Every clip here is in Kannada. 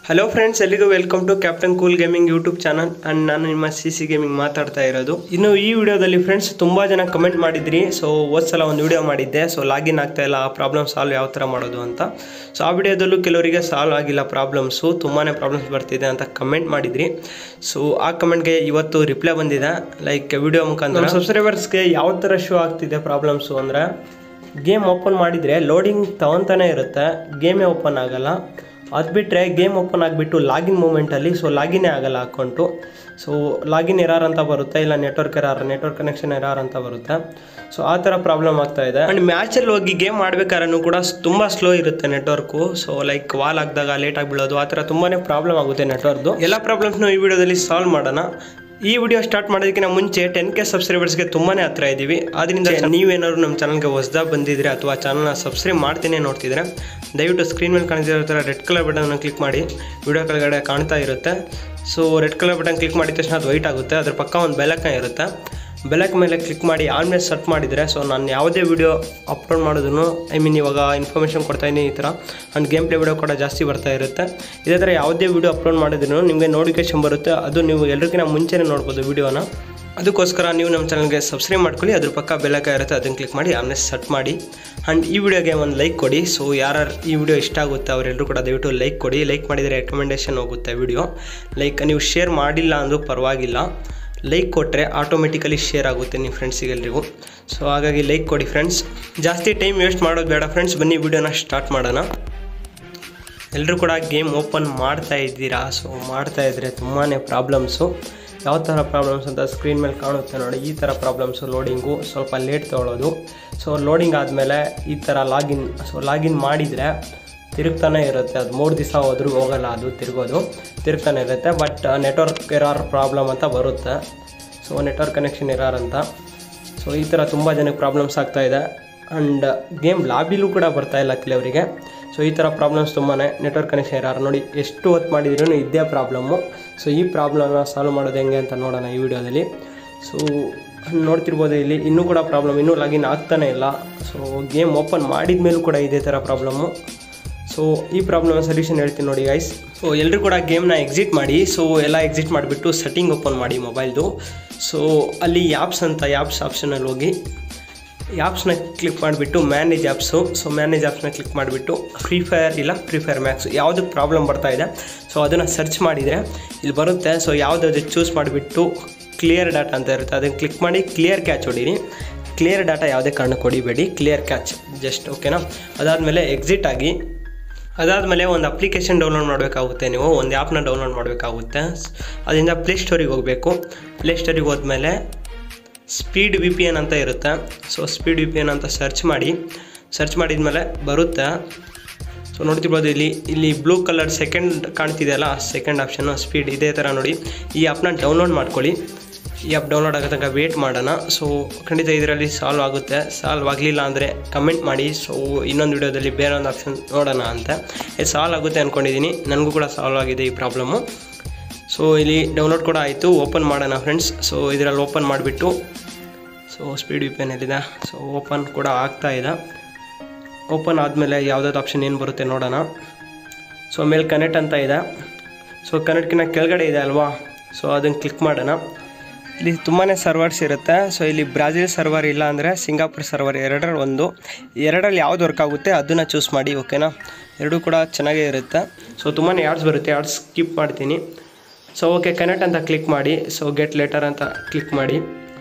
ಹಲೋ ಫ್ರೆಂಡ್ಸ್ ಎಲ್ಲಿಗೂ welcome to captain cool gaming YouTube channel and ನಾನು ನಿಮ್ಮ ಸಿ ಸಿ ಗೇಮಿಂಗ್ ಮಾತಾಡ್ತಾ ಇರೋದು ಇನ್ನು ಈ ವಿಡಿಯೋದಲ್ಲಿ ಫ್ರೆಂಡ್ಸ್ ತುಂಬ ಜನ ಕಮೆಂಟ್ ಮಾಡಿದ್ರಿ ಸೊ ಹೋದ್ ಸಲ ಒಂದು ವಿಡಿಯೋ ಮಾಡಿದ್ದೆ ಸೊ ಲಾಗಿನ್ ಆಗ್ತಾ ಇಲ್ಲ ಆ ಪ್ರಾಬ್ಲಮ್ ಸಾಲ್ವ್ ಯಾವ ಥರ ಮಾಡೋದು ಅಂತ ಸೊ ಆ ವಿಡಿಯೋದಲ್ಲೂ ಕೆಲವರಿಗೆ ಸಾಲ್ವ್ ಆಗಿಲ್ಲ ಪ್ರಾಬ್ಲಮ್ಸು ತುಂಬಾ ಪ್ರಾಬ್ಲಮ್ಸ್ ಬರ್ತಿದೆ ಅಂತ ಕಮೆಂಟ್ ಮಾಡಿದ್ರಿ ಸೊ ಆ ಕಮೆಂಟ್ಗೆ ಇವತ್ತು ರಿಪ್ಲೈ ಬಂದಿದೆ ಲೈಕ್ ವಿಡಿಯೋ ಮುಖಾಂತರ ಸಬ್ಸ್ಕ್ರೈಬರ್ಸ್ಗೆ ಯಾವ ಥರ ಶೋ ಆಗ್ತಿದೆ ಪ್ರಾಬ್ಲಮ್ಸು ಅಂದರೆ ಗೇಮ್ ಓಪನ್ ಮಾಡಿದರೆ ಲೋಡಿಂಗ್ ತಗೊತಾನೆ ಇರುತ್ತೆ ಗೇಮೇ ಓಪನ್ ಆಗಲ್ಲ ಅದು ಬಿಟ್ಟರೆ ಗೇಮ್ ಓಪನ್ ಆಗಿಬಿಟ್ಟು ಲಾಗಿನ್ ಮೂಮೆಂಟಲ್ಲಿ ಸೊ ಲಾಗಿನೇ ಆಗಲ್ಲ ಅಕೌಂಟು ಸೊ ಲಾಗಿನ್ ಎರಾರ್ ಅಂತ ಬರುತ್ತೆ ಇಲ್ಲ network error network connection error ಅಂತ ಬರುತ್ತೆ ಸೊ ಆ ಥರ ಪ್ರಾಬ್ಲಮ್ ಆಗ್ತಾ ಇದೆ ಆ್ಯಂಡ್ ಮ್ಯಾಚಲ್ಲಿ ಹೋಗಿ ಗೇಮ್ ಆಡ್ಬೇಕಾದ್ರೂ ಕೂಡ ತುಂಬ ಸ್ಲೋ ಇರುತ್ತೆ ನೆಟ್ವರ್ಕು ಸೊ ಲೈಕ್ ವಾಲ್ ಆಗಿದಾಗ ಲೇಟಾಗಿ ಬೀಳೋದು ಆ ಥರ ತುಂಬಾ ಪ್ರಾಬ್ಲಮ್ ಆಗುತ್ತೆ ನೆಟ್ವರ್ಕ್ದು ಎಲ್ಲ ಪ್ರಾಬ್ಲಮ್ಸ್ನು ಈ ವಿಡಿಯೋದಲ್ಲಿ ಸಾಲ್ವ್ ಮಾಡೋಣ ಈ ವಿಡಿಯೋ ಸ್ಟಾರ್ಟ್ ಮಾಡೋದಕ್ಕಿಂತ ಮುಂಚೆ ಟೆನ್ ಕೆ ಸಬ್ಸ್ಕ್ರೈಬರ್ಸ್ಗೆ ತುಂಬಾ ಹತ್ರ ಇದ್ದೀವಿ ಆದ್ದರಿಂದ ನೀವೇನಾದ್ರು ನಮ್ಮ ಚಾನಲ್ಗೆ ಹೊಸದಾಗಿ ಬಂದಿದ್ರೆ ಅಥವಾ ಚಾನಲ್ನ ಸಬ್ಸ್ಕ್ರೈಬ್ ಮಾಡ್ತೀನಿ ನೋಡ್ತಿದ್ರೆ ದಯವಿಟ್ಟು ಸ್ಕ್ರೀನ್ ಮೇಲೆ ಕಾಣ್ತಿರೋ ಥರ ರೆಡ್ ಕಲರ್ ಬಟನ್ನ ಕ್ಲಿಕ್ ಮಾಡಿ ವಿಡಿಯೋ ಕೆಳಗಡೆ ಕಾಣ್ತಾ ಇರುತ್ತೆ so red colour button click ಮಾಡಿದ ತಕ್ಷಣ ಅದು ವೈಟ್ ಆಗುತ್ತೆ ಅದ್ರ ಪಕ್ಕ ಒಂದು ಬೆಲಕ ಇರುತ್ತೆ ಬೆಲಕ್ ಮೇಲೆ ಕ್ಲಿಕ್ ಮಾಡಿ ಆನ್ ಮೇಲೆ ಸರ್ಚ್ ಮಾಡಿದರೆ ಸೊ ನಾನು ಯಾವುದೇ ವಿಡಿಯೋ ಅಪ್ಲೋಡ್ ಮಾಡೋದನ್ನು ಐ ಮೀನ್ ಇವಾಗ ಇನ್ಫಾರ್ಮೇಷನ್ ಕೊಡ್ತಾ ಇದ್ದೀನಿ ಈ ಥರ ಆ್ಯಂಡ್ ಗೇಮ್ ಪ್ಲೇ ವಿಡಿಯೋ ಕೂಡ ಜಾಸ್ತಿ ಬರ್ತಾ ಇರುತ್ತೆ ಇದೇ ಥರ ಯಾವುದೇ ವಿಡಿಯೋ ಅಪ್ಲೋಡ್ ಮಾಡಿದ್ರು ನಿಮಗೆ ನೋಟಿಫಿಕೇಶನ್ ಬರುತ್ತೆ ಅದು ನೀವು ಎಲ್ರಿಗಿಂತ ಮುಂಚೆನೇ ನೋಡ್ಬೋದು ವಿಡಿಯೋನ ಅದಕ್ಕೋಸ್ಕರ ನೀವು ನಮ್ಮ ಚಾನಲ್ಗೆ ಸಬ್ಸ್ಕ್ರೈಬ್ ಮಾಡ್ಕೊಳ್ಳಿ ಅದ್ರ ಪಕ್ಕ ಬೆಲಕ ಇರುತ್ತೆ ಅದನ್ನು ಕ್ಲಿಕ್ ಮಾಡಿ ಆಮೇಲೆ ಸರ್ಚ್ ಮಾಡಿ ಆ್ಯಂಡ್ ಈ ವಿಡಿಯೋಗೆ ಒಂದು ಲೈಕ್ ಕೊಡಿ ಸೊ ಯಾರು ಈ ವಿಡಿಯೋ ಇಷ್ಟ ಆಗುತ್ತೆ ಅವರೆಲ್ಲರೂ ಕೂಡ ದಯವಿಟ್ಟು ಲೈಕ್ ಕೊಡಿ ಲೈಕ್ ಮಾಡಿದರೆ ರೆಕಮೆಂಡೇಷನ್ ಹೋಗುತ್ತೆ ವಿಡಿಯೋ ಲೈಕ್ ನೀವು ಶೇರ್ ಮಾಡಿಲ್ಲ ಅಂದರೂ ಪರವಾಗಿಲ್ಲ ಲೈಕ್ ಕೊಟ್ಟರೆ ಆಟೋಮೆಟಿಕಲಿ ಶೇರ್ ಆಗುತ್ತೆ ನಿಮ್ಮ ಫ್ರೆಂಡ್ಸಿಗೆಲ್ರಿಗೂ ಸೊ ಹಾಗಾಗಿ ಲೈಕ್ ಕೊಡಿ ಫ್ರೆಂಡ್ಸ್ ಜಾಸ್ತಿ ಟೈಮ್ ವೇಸ್ಟ್ ಮಾಡೋದು ಬೇಡ ಫ್ರೆಂಡ್ಸ್ ಬನ್ನಿ ವಿಡಿಯೋನ ಸ್ಟಾರ್ಟ್ ಮಾಡೋಣ ಎಲ್ಲರೂ ಕೂಡ ಗೇಮ್ ಓಪನ್ ಮಾಡ್ತಾ ಇದ್ದೀರಾ ಸೊ ಮಾಡ್ತಾ ಇದ್ದರೆ ತುಂಬಾ ಪ್ರಾಬ್ಲಮ್ಸು ಯಾವ ಥರ ಪ್ರಾಬ್ಲಮ್ಸ್ ಅಂತ ಸ್ಕ್ರೀನ್ ಮೇಲೆ ಕಾಣುತ್ತೆ ನೋಡಿ ಈ ಥರ ಪ್ರಾಬ್ಲಮ್ಸು ಲೋಡಿಂಗು ಸ್ವಲ್ಪ ಲೇಟ್ ತೊಗೊಳ್ಳೋದು ಸೊ ಲೋಡಿಂಗ್ ಆದಮೇಲೆ ಈ ಥರ ಲಾಗಿನ್ ಸೊ ಲಾಗಿನ್ ಮಾಡಿದರೆ ತಿರುಗ್ತಾನೆ ಇರುತ್ತೆ ಅದು ಮೂರು ದಿವಸ ಹೋದ್ರೂ ಹೋಗಲ್ಲ ಅದು ತಿರುಗೋದು ತಿರುಗ್ತಾನೆ ಇರುತ್ತೆ ಬಟ್ ನೆಟ್ವರ್ಕ್ ಎರಾರ್ ಪ್ರಾಬ್ಲಮ್ ಅಂತ ಬರುತ್ತೆ ಸೊ ನೆಟ್ವರ್ಕ್ ಕನೆಕ್ಷನ್ ಎರಾರ್ ಅಂತ ಸೊ ಈ ಥರ ತುಂಬ ಜನಕ್ಕೆ ಪ್ರಾಬ್ಲಮ್ಸ್ ಆಗ್ತಾ ಇದೆ ಆ್ಯಂಡ್ ಗೇಮ್ ಲಾಬಿಲೂ ಕೂಡ ಬರ್ತಾ ಇಲ್ಲ ಕೆಲವರಿಗೆ ಸೊ ಈ ಥರ ಪ್ರಾಬ್ಲಮ್ಸ್ ತುಂಬಾ ನೆಟ್ವರ್ಕ್ ಕನೆಕ್ಷನ್ ಇರೋರು ನೋಡಿ ಎಷ್ಟು ಹೊತ್ತು ಮಾಡಿದ್ರೂ ಇದೇ ಪ್ರಾಬ್ಲಮ್ಮು ಸೊ ಈ ಪ್ರಾಬ್ಲಮ್ನ ಸಾಲ್ವ್ ಮಾಡೋದು ಹೆಂಗೆ ಅಂತ ನೋಡೋಣ ಈ ವಿಡಿಯೋದಲ್ಲಿ ಸೊ ನೋಡ್ತಿರ್ಬೋದು ಇಲ್ಲಿ ಇನ್ನೂ ಕೂಡ ಪ್ರಾಬ್ಲಮ್ ಇನ್ನೂ ಲಾಗಿನ್ ಆಗ್ತಾನೆ ಇಲ್ಲ ಸೊ ಗೇಮ್ ಓಪನ್ ಮಾಡಿದ ಮೇಲೂ ಕೂಡ ಇದೇ ಥರ ಪ್ರಾಬ್ಲಮ್ಮು ಸೊ ಈ ಪ್ರಾಬ್ಲಮ್ ಸೊಲ್ಯೂಷನ್ ಹೇಳ್ತೀನಿ ನೋಡಿ ಗೈಸ್ ಸೊ ಎಲ್ಲರೂ ಕೂಡ ಗೇಮ್ನ ಎಕ್ಸಿಟ್ ಮಾಡಿ ಸೊ ಎಲ್ಲ ಎಕ್ಸಿಟ್ ಮಾಡಿಬಿಟ್ಟು ಸೆಟ್ಟಿಂಗ್ ಓಪನ್ ಮಾಡಿ ಮೊಬೈಲ್ದು ಸೊ ಅಲ್ಲಿ ಆ್ಯಪ್ಸ್ ಅಂತ ಆ್ಯಪ್ಸ್ ಆಪ್ಷನಲ್ಲಿ ಹೋಗಿ ಆ್ಯಪ್ಸ್ನ ಕ್ಲಿಕ್ ಮಾಡಿಬಿಟ್ಟು ಮ್ಯಾನೇಜ್ ಆ್ಯಪ್ಸು ಸೊ ಮ್ಯಾನೇಜ್ ಆ್ಯಪ್ಸ್ನ ಕ್ಲಿಕ್ ಮಾಡಿಬಿಟ್ಟು ಫ್ರೀ ಫೈರ್ ಇಲ್ಲ ಫ್ರೀ ಫೈರ್ ಮ್ಯಾಕ್ಸ್ ಯಾವುದಕ್ಕೆ ಪ್ರಾಬ್ಲಮ್ ಬರ್ತಾ ಇದೆ ಸೊ ಅದನ್ನು ಸರ್ಚ್ ಮಾಡಿದರೆ ಇಲ್ಲಿ ಬರುತ್ತೆ ಸೊ ಯಾವುದಾದ್ರು ಚೂಸ್ ಮಾಡಿಬಿಟ್ಟು ಕ್ಲಿಯರ್ ಡಾಟಾ ಅಂತ ಇರುತ್ತೆ ಅದನ್ನು ಕ್ಲಿಕ್ ಮಾಡಿ ಕ್ಲಿಯರ್ ಕ್ಯಾಚ್ ಹೊಡೀರಿ ಕ್ಲಿಯರ್ ಡಾಟಾ ಯಾವುದೇ ಕಾರಣಕ್ಕೆ ಹೊಡಿಬೇಡಿ ಕ್ಲಿಯರ್ ಕ್ಯಾಚ್ ಜಸ್ಟ್ ಓಕೆನಾ ಅದಾದಮೇಲೆ ಎಕ್ಸಿಟ್ ಆಗಿ ಅದಾದಮೇಲೆ ಒಂದು ಅಪ್ಲಿಕೇಶನ್ ಡೌನ್ಲೋಡ್ ಮಾಡಬೇಕಾಗುತ್ತೆ ನೀವು ಒಂದು ಆ್ಯಪ್ನ ಡೌನ್ಲೋಡ್ ಮಾಡಬೇಕಾಗುತ್ತೆ ಅದರಿಂದ ಪ್ಲೇಸ್ಟೋರಿಗೆ ಹೋಗಬೇಕು ಪ್ಲೇಸ್ಟೋರಿಗೆ ಹೋದ್ಮೇಲೆ ಸ್ಪೀಡ್ ವಿ ಪಿ ಎನ್ ಅಂತ ಇರುತ್ತೆ so speed V P N ಅಂತ ಸರ್ಚ್ ಮಾಡಿ ಸರ್ಚ್ ಮಾಡಿದ್ಮೇಲೆ ಬರುತ್ತೆ ಸೊ ನೋಡ್ತಿರ್ಬೋದು ಇಲ್ಲಿ ಇಲ್ಲಿ ಬ್ಲೂ ಕಲರ್ ಸೆಕೆಂಡ್ ಕಾಣ್ತಿದೆಯಲ್ಲ ಸೆಕೆಂಡ್ ಆಪ್ಷನ್ನು ಸ್ಪೀಡ್ ಇದೇ ಥರ ನೋಡಿ ಈ ಆ್ಯಪ್ನ ಡೌನ್ಲೋಡ್ ಮಾಡ್ಕೊಳ್ಳಿ ಈ ಆ್ಯಪ್ ಡೌನ್ಲೋಡ್ ಆಗೋ ತನಕ ವೇಟ್ ಮಾಡೋಣ ಸೊ ಖಂಡಿತ ಇದರಲ್ಲಿ ಸಾಲ್ವ್ ಆಗುತ್ತೆ ಸಾಲ್ವ್ ಆಗಲಿಲ್ಲ ಅಂದರೆ ಕಮೆಂಟ್ ಮಾಡಿ ಸೊ ಇನ್ನೊಂದು ವಿಡಿಯೋದಲ್ಲಿ ಬೇರೆ ಒಂದು ಆಪ್ಷನ್ ನೋಡೋಣ ಅಂತ ಇದು ಸಾಲ್ವ್ ಆಗುತ್ತೆ ಅಂದ್ಕೊಂಡಿದ್ದೀನಿ ನನಗೂ ಕೂಡ ಸಾಲ್ವ್ ಆಗಿದೆ ಈ ಪ್ರಾಬ್ಲಮ್ಮು ಸೊ ಇಲ್ಲಿ ಡೌನ್ಲೋಡ್ ಕೂಡ ಆಯಿತು ಓಪನ್ ಮಾಡೋಣ ಫ್ರೆಂಡ್ಸ್ ಸೊ ಇದರಲ್ಲಿ ಓಪನ್ ಮಾಡಿಬಿಟ್ಟು ಸೊ ಸ್ಪೀಡ್ ವಿ ಪಿ ಎಲ್ಲಿದೆ ಸೊ ಓಪನ್ ಕೂಡ ಆಗ್ತಾ ಇದೆ ಓಪನ್ ಆದಮೇಲೆ ಯಾವುದಾದ್ರು ಆಪ್ಷನ್ ಏನು ಬರುತ್ತೆ ನೋಡೋಣ ಸೊ ಮೇಲೆ ಕನೆಕ್ಟ್ ಅಂತ ಇದೆ ಸೊ ಕನೆಕ್ಟ್ಕಿನ್ನ ಕೆಳಗಡೆ ಇದೆ ಅಲ್ವಾ ಸೊ ಅದನ್ನು ಕ್ಲಿಕ್ ಮಾಡೋಣ ಇಲ್ಲಿ ತುಂಬಾ ಸರ್ವರ್ಸ್ ಇರುತ್ತೆ ಸೊ ಇಲ್ಲಿ ಬ್ರಾಜಿಲ್ ಸರ್ವರ್ ಇಲ್ಲ ಅಂದರೆ ಸಿಂಗಾಪುರ್ ಸರ್ವರ್ ಎರಡರಲ್ಲಿ ಒಂದು ಎರಡರಲ್ಲಿ ಯಾವ್ದು ವರ್ಕ್ ಆಗುತ್ತೆ ಅದನ್ನು ಚೂಸ್ ಮಾಡಿ ಓಕೆನಾ ಎರಡೂ ಕೂಡ ಚೆನ್ನಾಗೇ ಇರುತ್ತೆ ಸೊ ತುಂಬಾ ಯಾಡ್ಸ್ ಬರುತ್ತೆ ಯಾಡ್ಸ್ ಸ್ಕಿಪ್ ಮಾಡ್ತೀನಿ ಸೊ ಓಕೆ ಕನೆಕ್ಟ್ ಅಂತ ಕ್ಲಿಕ್ ಮಾಡಿ ಸೊ ಗೆಟ್ ಲೆಟರ್ ಅಂತ ಕ್ಲಿಕ್ ಮಾಡಿ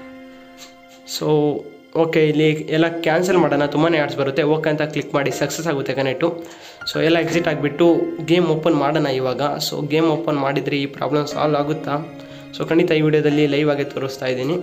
ಸೊ ಓಕೆ ಇಲ್ಲಿ ಎಲ್ಲ ಕ್ಯಾನ್ಸಲ್ ಮಾಡೋಣ ತುಂಬಾ ಆ್ಯಡ್ಸ್ ಬರುತ್ತೆ ಓಕೆ ಅಂತ ಕ್ಲಿಕ್ ಮಾಡಿ ಸಕ್ಸಸ್ ಆಗುತ್ತೆ ಕನೆಕ್ಟು ಸೊ ಎಲ್ಲ ಎಕ್ಸಿಟ್ ಆಗಿಬಿಟ್ಟು ಗೇಮ್ ಓಪನ್ ಮಾಡೋಣ ಇವಾಗ ಸೊ ಗೇಮ್ ಓಪನ್ ಮಾಡಿದರೆ ಈ ಪ್ರಾಬ್ಲಮ್ ಸಾಲ್ವ್ ಆಗುತ್ತಾ ಸೊ ಖಂಡಿತ ಈ ವಿಡಿಯೋದಲ್ಲಿ ಲೈವ್ ಆಗಿ ತೋರಿಸ್ತಾ ಇದ್ದೀನಿ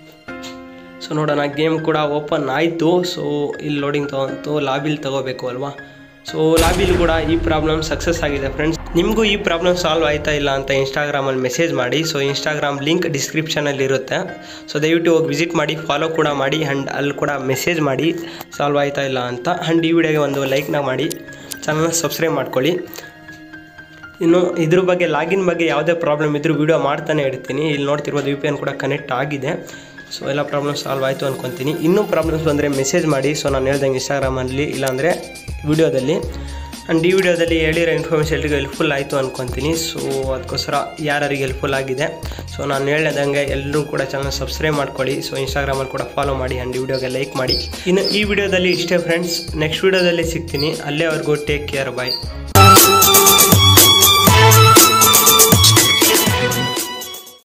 ಸೊ ನೋಡೋಣ ಗೇಮ್ ಕೂಡ ಓಪನ್ ಆಯಿತು ಸೊ ಇಲ್ಲಿ ಲೋಡಿಂಗ್ ತೊಗೊಂತು ಲಾಬಿಲ್ ತೊಗೋಬೇಕು ಅಲ್ವಾ ಸೊ ಲಾಬಿಲ್ ಕೂಡ ಈ ಪ್ರಾಬ್ಲಮ್ ಸಕ್ಸಸ್ ಆಗಿದೆ ಫ್ರೆಂಡ್ಸ್ ನಿಮಗೂ ಈ ಪ್ರಾಬ್ಲಮ್ ಸಾಲ್ವ್ ಆಯ್ತಾ ಇಲ್ಲ ಅಂತ ಇನ್ಸ್ಟಾಗ್ರಾಮಲ್ಲಿ ಮೆಸೇಜ್ ಮಾಡಿ ಸೊ ಇನ್ಸ್ಟಾಗ್ರಾಮ್ ಲಿಂಕ್ ಡಿಸ್ಕ್ರಿಪ್ಷನಲ್ಲಿ ಇರುತ್ತೆ ಸೊ ದಯವಿಟ್ಟು ಹೋಗಿ ವಿಸಿಟ್ ಮಾಡಿ ಫಾಲೋ ಕೂಡ ಮಾಡಿ ಆ್ಯಂಡ್ ಅಲ್ಲಿ ಕೂಡ ಮೆಸೇಜ್ ಮಾಡಿ ಸಾಲ್ವ್ ಆಯ್ತಾ ಇಲ್ಲ ಅಂತ ಆ್ಯಂಡ್ ಈ ವಿಡಿಯೋಗೆ ಒಂದು ಲೈಕ್ನ ಮಾಡಿ ಚಾನಲ್ನ ಸಬ್ಸ್ಕ್ರೈಬ್ ಮಾಡ್ಕೊಳ್ಳಿ ಇನ್ನು ಇದ್ರ ಬಗ್ಗೆ ಲಾಗಿನ್ ಬಗ್ಗೆ ಯಾವುದೇ ಪ್ರಾಬ್ಲಮ್ ಇದ್ರೂ ವಿಡಿಯೋ ಮಾಡ್ತಾನೆ ಇರ್ತೀನಿ ಇಲ್ಲಿ ನೋಡ್ತಿರ್ಬೋದು ಯು ಪಿ ಎನ್ ಕೂಡ ಕನೆಕ್ಟ್ ಆಗಿದೆ ಸೊ ಎಲ್ಲ ಪ್ರಾಬ್ಲಮ್ ಸಾಲ್ವ್ ಆಯಿತು ಅನ್ಕೊತೀನಿ ಇನ್ನೂ ಪ್ರಾಬ್ಲಮ್ಸ್ ಬಂದರೆ ಮೆಸೇಜ್ ಮಾಡಿ ಸೊ ನಾನು ಹೇಳ್ದಂಗೆ ಇನ್ಸ್ಟಾಗ್ರಾಮಲ್ಲಿ ಇಲ್ಲಾಂದರೆ ವಿಡಿಯೋದಲ್ಲಿ ಆ್ಯಂಡ್ ಈ ವಿಡಿಯೋದಲ್ಲಿ ಹೇಳಿರೋ ಇನ್ಫಾರ್ಮೇಷನ್ ಎಲ್ರಿಗೂ ಹೆಲ್ಪ್ಫುಲ್ ಆಯಿತು ಅನ್ಕೊತೀನಿ ಸೊ ಅದಕ್ಕೋಸ್ಕರ ಯಾರಿಗೆ ಹೆಲ್ಪ್ಫುಲ್ ಆಗಿದೆ ಸೊ ನಾನು ಹೇಳ್ದಂಗೆ ಎಲ್ಲರೂ ಕೂಡ ಚಾನಲ್ ಸಬ್ಸ್ಕ್ರೈಬ್ ಮಾಡ್ಕೊಳ್ಳಿ ಸೊ ಇನ್ಸ್ಟಾಗ್ರಾಮಲ್ಲಿ ಕೂಡ ಫಾಲೋ ಮಾಡಿ ಆ್ಯಂಡ್ ಈ ವಿಡಿಯೋಗೆ ಲೈಕ್ ಮಾಡಿ ಇನ್ನು ಈ ವಿಡಿಯೋದಲ್ಲಿ ಇಷ್ಟೇ ಫ್ರೆಂಡ್ಸ್ ನೆಕ್ಸ್ಟ್ ವಿಡಿಯೋದಲ್ಲಿ ಸಿಗ್ತೀನಿ ಅಲ್ಲೇ ಅವ್ರಿಗೂ ಟೇಕ್ ಕೇರ್ ಬಾಯ್